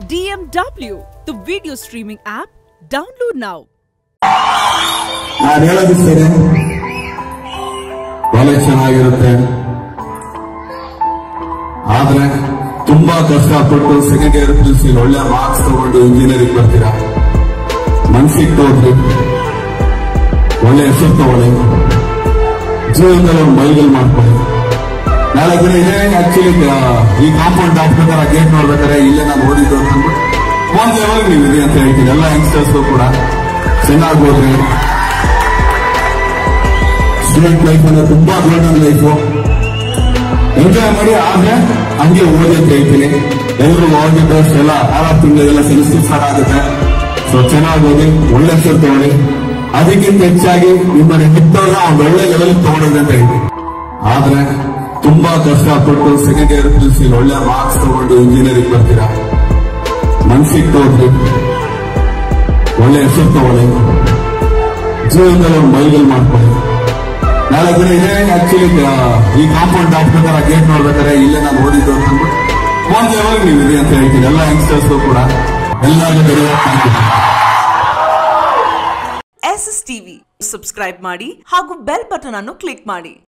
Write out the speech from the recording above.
DMW, the video streaming app. Download now. ನಾನು ಹೇಳೋದಿಷ್ಟೇನೆ college ಚೆನ್ನಾಗಿರುತ್ತೆ ಆದ್ರೆ ತುಂಬಾ ಕಷ್ಟಪಟ್ಟು ಸೆಕೆಂಡ್ ಇಯರ್ ಪಿ ಸಿ ಒಳ್ಳೆ ಮಾರ್ಕ್ಸ್ ತಗೊಂಡು ಇಂಜಿನಿಯರಿಂಗ್ ಬರ್ತೀರಾ ಮನ್ಸಿಗೆ ತೋದ್ರಿ ಒಳ್ಳೆ ಹೆಸರು ತಗೊಳ್ಳಿ ಜೀವನದಲ್ಲಿ ಒಂದು ಮೈಗಲ್ ಮಾಡ್ಕೊಳ್ಳಿ ನಾಳೆ ದಿನ ಇದೇ ಆಕ್ಚುಲಿ ಈ ಕಾಂಪೌಂಡ್ ದಾಟ್ಬೇಕಾದ್ರೆ ಗೇಟ್ ನೋಡ್ಬೇಕಾದ್ರೆ ಇಲ್ಲೇ ನಾನು ಓದಿದ್ದು ಅಂತ ಅಂದ್ಬಿಟ್ಟು ಒಂದ್ ಲೆವೆಲ್ ನೀವು ಇದೆ ಅಂತ ಹೇಳ್ತೀನಿ ಎಲ್ಲ ಯಂಗ್ಸ್ಟರ್ಸ್ ಕೂಡ ಚೆನ್ನಾಗಿ ಓದ್ರಿ ಸ್ಟೂಡೆಂಟ್ ಲೈಫ್ ಅಂದ್ರೆ ತುಂಬಾ ಗೋಲ್ಡನ್ ಲೈಫ್ ಎಂಜಾಯ್ ಮಾಡಿ ಆದ್ರೆ ಹಂಗೆ ಓದಿ ಅಂತ ಹೇಳ್ತೀನಿ ಎಲ್ಲರೂ ಓದಿ ಬೆಸ್ಟ್ ಎಲ್ಲ ಆರಾರು ತಿಂಗಳಿಗೆಲ್ಲ ಸೆಮಿಸ್ಟರ್ ಸ್ಟಾರ್ಟ್ ಆಗುತ್ತೆ ಸೊ ಚೆನ್ನಾಗಿ ಓದಿ ಒಳ್ಳೆ ಹೆಸರು ತಗೊಳ್ಳಿ ಅದಕ್ಕಿಂತ ಹೆಚ್ಚಾಗಿ ನಿಮ್ಮನ್ನ ಹೆತ್ತವ್ರನ್ನ ಒಂದು ಒಳ್ಳೆ ಲೆವೆಲ್ ತಗೊಂಡಿದೆ ಅಂತ ಹೇಳ್ತೀನಿ ಆದ್ರೆ ತುಂಬಾ ಕಷ್ಟಪಟ್ಟು ಸೆಕೆಂಡ್ ಇಯರ್ ಪಿ ಸಿ ಒಳ್ಳೆ ಮಾರ್ಕ್ಸ್ ತಗೊಂಡು ಇಂಜಿನಿಯರಿಂಗ್ ಬರ್ತೀರಾ ಮನ್ಸಿಗೆ ತೋದ್ರಿ ಒಳ್ಳೆ ಹೆಸರು ತಗೊಳ್ಳಿ ಜೀವನದಲ್ಲಿ ಒಂದು ಮೈಗಲ್ ಮಾಡ್ಕೊಳ್ಳಿ ನಾಳೆ ದಿನ ಇದೇ ಆಕ್ಚುಲಿ ಈ ಕಾಂಪೌಂಡ್ ದಾಟ್ಬೇಕಾದ್ರೆ ಗೇಟ್ ನೋಡ್ಬೇಕಾದ್ರೆ ಇಲ್ಲೇ ನಾನು ಓದಿದ್ದು ಅಂತ ಅಂದ್ಬಿಟ್ಟು ಒಂದ್ ಲೆವೆಲ್ ನೀವು ಇದೆ ಅಂತ ಹೇಳ್ತೀನಿ ಎಲ್ಲ ಯಂಗ್ಸ್ಟರ್ಸ್ ಕೂಡ ಎಲ್ಲರಿಗೂ thank you S S TV subscribe ಮಾಡಿ ಹಾಗೂ ಬೆಲ್ ಬಟನ್ ಅನ್ನು ಕ್ಲಿಕ್ ಮಾಡಿ